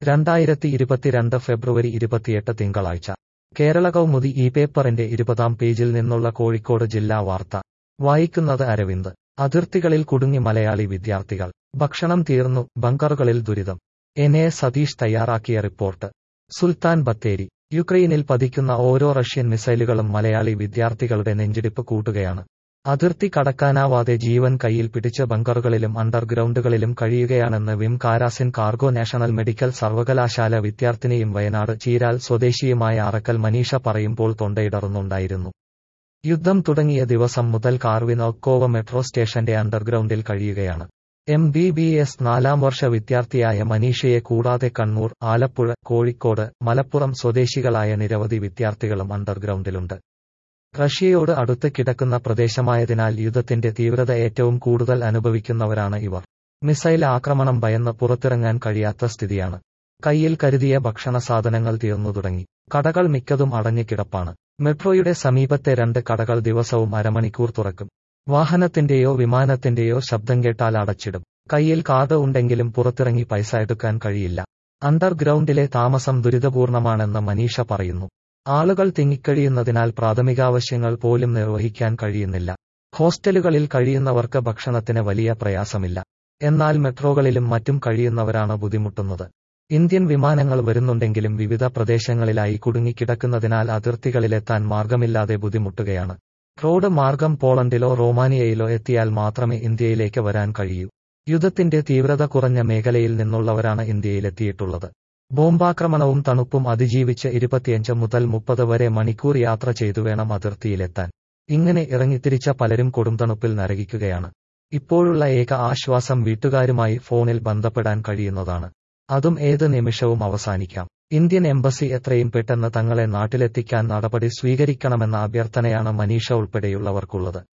രണ്ടായിരത്തി ഇരുപത്തിരണ്ട് ഫെബ്രുവരി ഇരുപത്തിയെട്ട് തിങ്കളാഴ്ച കേരള കൗമുദി ഈ പേപ്പറിന്റെ ഇരുപതാം പേജിൽ നിന്നുള്ള കോഴിക്കോട് ജില്ലാ വാർത്ത വായിക്കുന്നത് അരവിന്ദ് അതിർത്തികളിൽ കുടുങ്ങി മലയാളി വിദ്യാർത്ഥികൾ ഭക്ഷണം തീർന്നു ബങ്കറുകളിൽ ദുരിതം എൻ എ സതീഷ് തയ്യാറാക്കിയ റിപ്പോർട്ട് സുൽത്താൻ ബത്തേരി യുക്രൈനിൽ പതിക്കുന്ന ഓരോ റഷ്യൻ മിസൈലുകളും മലയാളി വിദ്യാർത്ഥികളുടെ നെഞ്ചിടിപ്പ് കൂട്ടുകയാണ് അതിർത്തി കടക്കാനാവാതെ ജീവൻ കയ്യിൽ പിടിച്ച് ബങ്കറുകളിലും അണ്ടർഗ്രൗണ്ടുകളിലും കഴിയുകയാണെന്ന് വിം കാരാസിൻ കാർഗോ നാഷണൽ മെഡിക്കൽ സർവകലാശാല വിദ്യാർത്ഥിനിയും വയനാട് ചീരാൽ സ്വദേശിയുമായ അറക്കൽ മനീഷ പറയുമ്പോൾ തൊണ്ടയിടറുന്നുണ്ടായിരുന്നു യുദ്ധം തുടങ്ങിയ ദിവസം മുതൽ കാർവിനോക്കോവ മെട്രോ സ്റ്റേഷന്റെ അണ്ടർഗ്രൗണ്ടിൽ കഴിയുകയാണ് എം ബി ബി എസ് നാലാം വർഷ വിദ്യാർത്ഥിയായ മനീഷയെ കൂടാതെ കണ്ണൂർ ആലപ്പുഴ കോഴിക്കോട് മലപ്പുറം സ്വദേശികളായ നിരവധി വിദ്യാർത്ഥികളും അണ്ടർഗ്രൗണ്ടിലുണ്ട് റഷ്യയോട് അടുത്ത് കിടക്കുന്ന പ്രദേശമായതിനാൽ യുദ്ധത്തിന്റെ തീവ്രത ഏറ്റവും കൂടുതൽ അനുഭവിക്കുന്നവരാണ് ഇവർ മിസൈൽ ആക്രമണം ഭയന്ന് പുറത്തിറങ്ങാൻ കഴിയാത്ത സ്ഥിതിയാണ് കയ്യിൽ കരുതിയ ഭക്ഷണ സാധനങ്ങൾ തീർന്നു തുടങ്ങി കടകൾ മിക്കതും അടഞ്ഞു കിടപ്പാണ് മെട്രോയുടെ സമീപത്തെ രണ്ട് കടകൾ ദിവസവും അരമണിക്കൂർ തുറക്കും വാഹനത്തിന്റെയോ വിമാനത്തിന്റെയോ ശബ്ദം കേട്ടാൽ അടച്ചിടും കയ്യിൽ കാർഡ് ഉണ്ടെങ്കിലും പുറത്തിറങ്ങി പൈസ എടുക്കാൻ കഴിയില്ല അണ്ടർഗ്രൗണ്ടിലെ താമസം ദുരിതപൂർണമാണെന്ന് മനീഷ പറയുന്നു ആളുകൾ തിങ്ങിക്കഴിയുന്നതിനാൽ പ്രാഥമികാവശ്യങ്ങൾ പോലും നിർവഹിക്കാൻ കഴിയുന്നില്ല ഹോസ്റ്റലുകളിൽ കഴിയുന്നവർക്ക് ഭക്ഷണത്തിന് വലിയ പ്രയാസമില്ല എന്നാൽ മെട്രോകളിലും മറ്റും കഴിയുന്നവരാണ് ബുദ്ധിമുട്ടുന്നത് ഇന്ത്യൻ വിമാനങ്ങൾ വരുന്നുണ്ടെങ്കിലും വിവിധ പ്രദേശങ്ങളിലായി കുടുങ്ങിക്കിടക്കുന്നതിനാൽ അതിർത്തികളിലെത്താൻ മാർഗമില്ലാതെ ബുദ്ധിമുട്ടുകയാണ് റോഡ് മാർഗം പോളണ്ടിലോ റൊമാനിയയിലോ എത്തിയാൽ മാത്രമേ ഇന്ത്യയിലേക്ക് വരാൻ കഴിയൂ യുദ്ധത്തിന്റെ തീവ്രത കുറഞ്ഞ മേഖലയിൽ നിന്നുള്ളവരാണ് ഇന്ത്യയിലെത്തിയിട്ടുള്ളത് ബോംബാക്രമണവും തണുപ്പും അതിജീവിച്ച് ഇരുപത്തിയഞ്ച് മുതൽ മുപ്പത് വരെ മണിക്കൂർ യാത്ര ചെയ്തു വേണം അതിർത്തിയിലെത്താൻ ഇങ്ങനെ ഇറങ്ങിത്തിരിച്ച പലരും കൊടുംതണുപ്പിൽ നരകിക്കുകയാണ് ഇപ്പോഴുള്ള ഏക ആശ്വാസം വീട്ടുകാരുമായി ഫോണിൽ ബന്ധപ്പെടാൻ കഴിയുന്നതാണ് അതും ഏത് നിമിഷവും അവസാനിക്കാം ഇന്ത്യൻ എംബസി എത്രയും പെട്ടെന്ന് തങ്ങളെ നാട്ടിലെത്തിക്കാൻ നടപടി സ്വീകരിക്കണമെന്ന അഭ്യർത്ഥനയാണ് മനീഷ ഉൾപ്പെടെയുള്ളവർക്കുള്ളത്